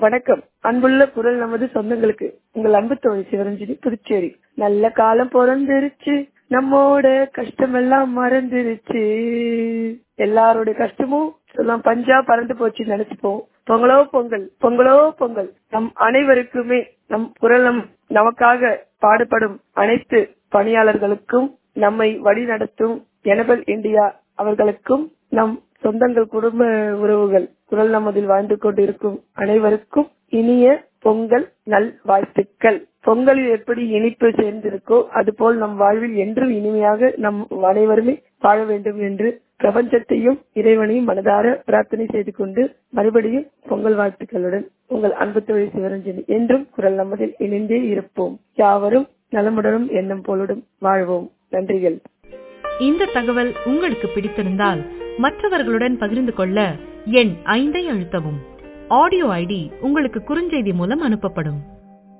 வணக்கம் அன்புள்ள குரல் நமது சொந்தங்களுக்கு உங்கள் அன்பு தோழி சிவரஞ்சனி புதுச்சேரி நல்ல காலம் பிறந்துருச்சு நம்மோட கஷ்டமெல்லாம் மறந்துருச்சு எல்லாருடைய கஷ்டமும் எல்லாம் பஞ்சா பறந்து போச்சு நினைச்சுப்போம் பொங்கலோ பொங்கல் பொங்கலோ பொங்கல் நம் அனைவருக்குமே நம் குரல் நம் நமக்காக பாடுபடும் அனைத்து பணியாளர்களுக்கும் நம்மை வழி நடத்தும் எனபல் இந்தியா அவர்களுக்கும் நம் சொந்தங்கள் குடும்ப உறவுகள் குரல் நமதில் வாழ்ந்து கொண்டிருக்கும் அனைவருக்கும் இனிய பொங்கல் நல் வாழ்த்துக்கள் பொங்கலில் எப்படி இனிப்பு சேர்ந்திருக்கோ அதுபோல் நம் வாழ்வில் என்றும் இனிமையாக நம் அனைவருமே வாழ வேண்டும் என்று பிரபஞ்சத்தையும் இறைவனையும் மனதார பிரார்த்தனை செய்து கொண்டு மறுபடியும் பொங்கல் வாழ்த்துக்களுடன் உங்கள் அன்பு தொழில் சிவரஞ்சனி என்றும் குரல் நமதில் இணைந்தே இருப்போம் யாவரும் நலமுடனும் எண்ணம் போலுடன் வாழ்வோம் நன்றிகள் இந்த தகவல் உங்களுக்கு பிடித்திருந்தால் மற்றவர்களுடன் பகிர்ந்து கொள்ள எண் ஐந்தை அழுத்தவும் ஆடியோ ஐடி உங்களுக்கு குறுஞ்செய்தி மூலம் அனுப்பப்படும்